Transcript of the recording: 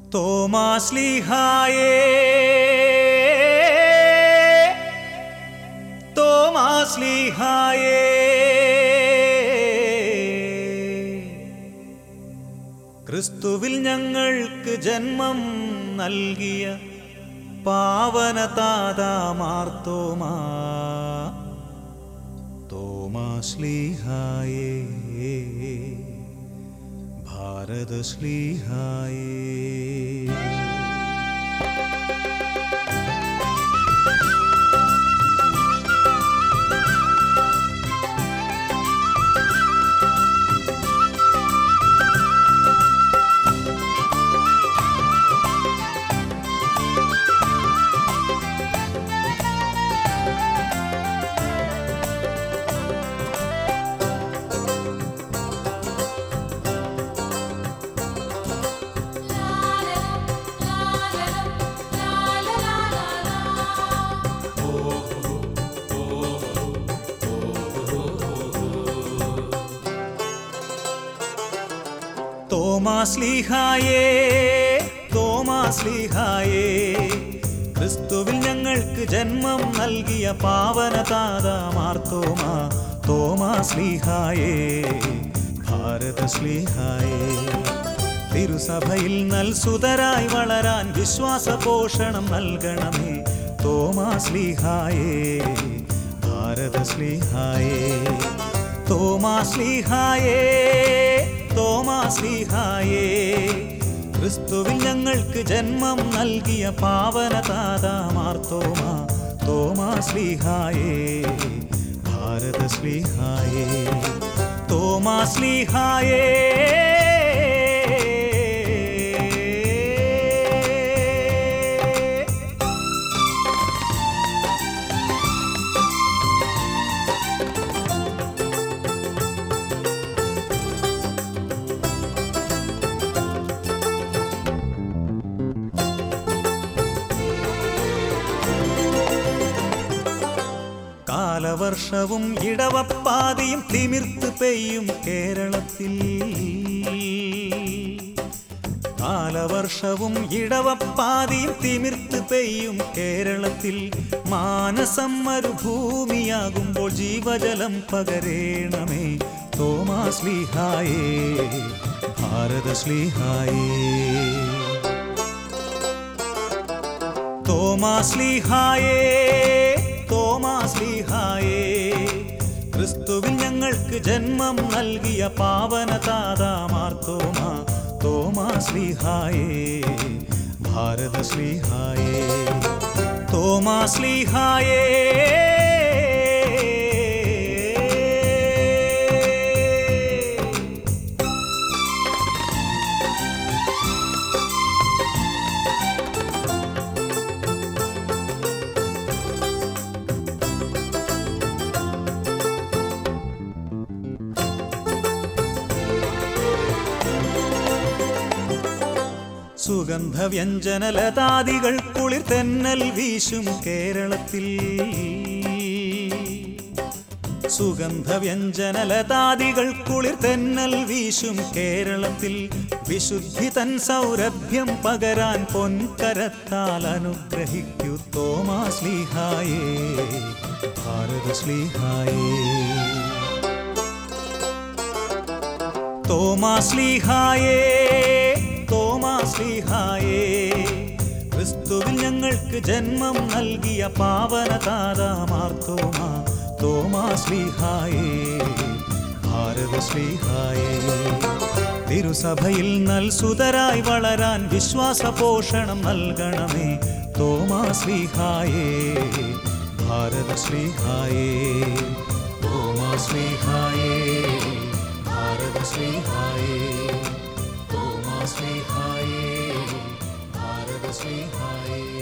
തോമാശ്ലീഹായേ തോമാശ്ലീഹായേ ക്രിസ്തുവിൽ ഞങ്ങൾക്ക് ജന്മം നൽകിയ പാവന താതാമാർത്തോമാ തോമാശ്ലീഹായേ ഭാരതശ്ലീഹായേ തോമാശ്ലീഹായേ തോമാശ്ലീഹായേ ക്രിസ്തുവിൽ ഞങ്ങൾക്ക് ജന്മം നൽകിയ പാവന താതാമാർത്തോമാ തോമാശ്ലീഹായേ ഭാരതശ്ലീഹായേ തിരുസഭയിൽ നൽസുതരായി വളരാൻ വിശ്വാസ പോഷണം നൽകണമേ തോമാശ്ലീഹായേ ഭാരതശ്ലീഹായേ തോമാശ്ലീഹായേ തോമാശ്ലീഹായേ ക്രിസ്തുവിൽ ഞങ്ങൾക്ക് ജന്മം നൽകിയ പാവന താതാമാർത്തോമാ തോമാശ്ലീഹായേ ഭാരതശ്ലീഹായേ തോമാശ്ലീഹായേ കാലവർഷവും ഇടവപ്പാതിയും തിമിർത്ത് പെയ്യും കേരളത്തിൽ കാലവർഷവും ഇടവപ്പാതിയും തിമിർത്ത് പെയ്യും കേരളത്തിൽ മാനസം മരുഭൂമിയാകുമ്പോൾ ജീവജലം പകരേണമേ തോമാശ്ലീഹായേ ഭാരതശ്ലീഹായേ തോമാശ്ലീഹായേ തോമാശ്ലീഹായേ ക്രിസ്തുവിൽ ഞങ്ങൾക്ക് ജന്മം നൽകിയ പാവന താതാമാർത്തോമാ തോമാശ്ലീഹായേ ഭാരതശ്ലീഹായേ തോമാശ്ലീഹായേ സുഗന്ധവ്യഞ്ജനലതാദികൾ കുളിർ തെന്നൽ വീശും കേരളത്തിൽ സുഗന്ധവ്യഞ്ജനലതാദികൾ കുളിർ തെന്നൽ വീശും കേരളത്തിൽ വിശുദ്ധി തൻ സൗരഭ്യം പകരാൻ പൊൻകരത്താൽ അനുഗ്രഹിക്കൂ തോമാശ്ലീഹായേ ഭാരതശ്ലീഹായേ തോമാശ്ലീഹായേ തോമാശ്ലീഹായേ ക്രിസ്തുവിൽ ഞങ്ങൾക്ക് ജന്മം നൽകിയ പാവന താതാമാർത്തോമാ തോമാശ്ലീഹായേ ഭാരതശ്ലീഹായേ തിരുസഭയിൽ നൽസുതരായി വളരാൻ വിശ്വാസ പോഷണം നൽകണമേ തോമാശ്ലീഹായേ ഭാരതശ്ലീഹായേ തോമാശ്ലീഹായേ ഭാരതശ്ലീഹായേ തോമാശ്ലീഹായേ ഭാരതശ്ലീഹായേ